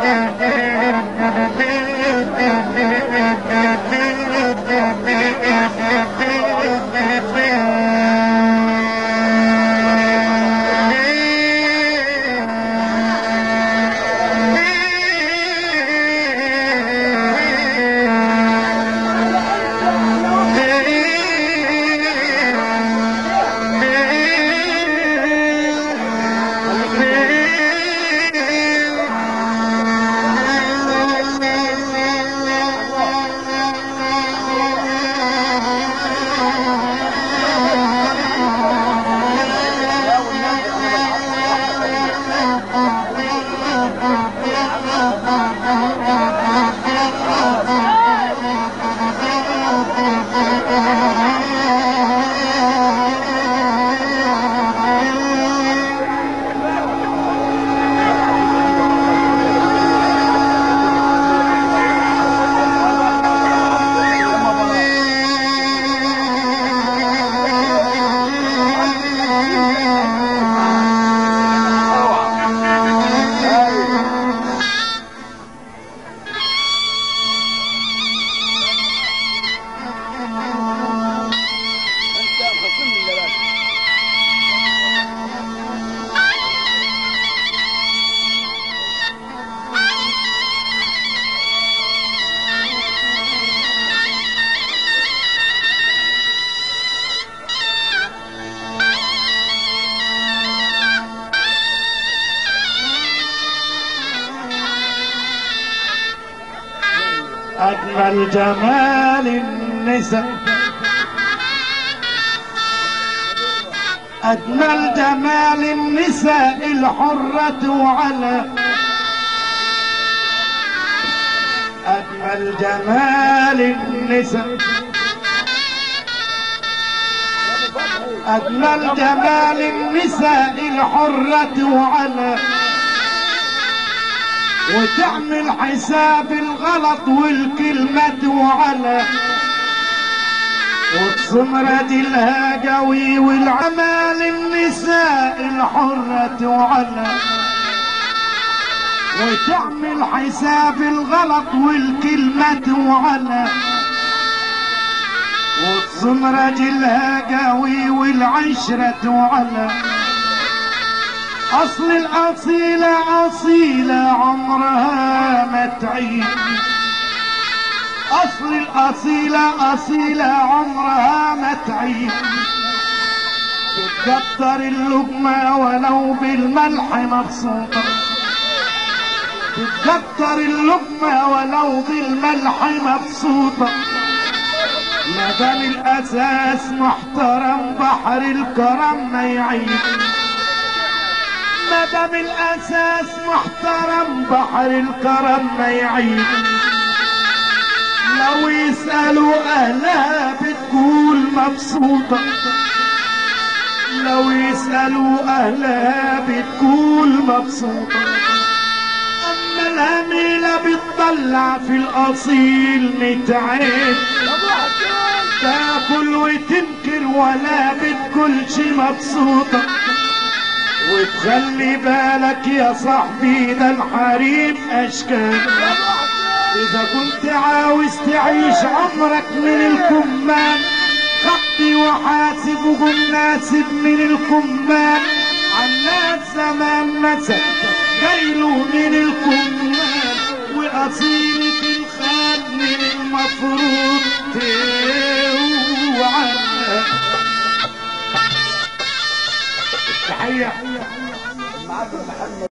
انت خصم من اللباس أجمل جمال النساء أجمل جمال النساء الحرة على أجمل جمال النساء أجمل جمال النساء الحرة على وتعمل حساب الغلط والكلمة على وتصم رجلها قوي والعمال النساء الحرة على وتعمل حساب الغلط والكلمة على وتصم رجلها قوي والعشرة على أصل الأصيلة أصيلة عمرها ما تعيش أصل الأصيلة أصيلة عمرها ما تعيش تتكتر اللقمة ولو بالملح مبسوطة تتكتر اللقمة ولو بالملح مبسوطة ما دام الأساس محترم بحر الكرم ما يعيش ما دام الاساس محترم بحر الكرم ما يعيب لو يسألوا اهلها بتقول مبسوطة لو يسألوا اهلها بتقول مبسوطة اما الهميلة بتطلع في الاصيل متعب تاكل وتنكر ولا بتكلش مبسوطة وتخلي بالك يا صاحبي ده الحريم اشكال اذا كنت عاوز تعيش عمرك من الكمان خطي وحاسب وقم ناسب من الكمان عالناس زمان مسك جايله من الكمان واصيلة الخال من المفروض تيه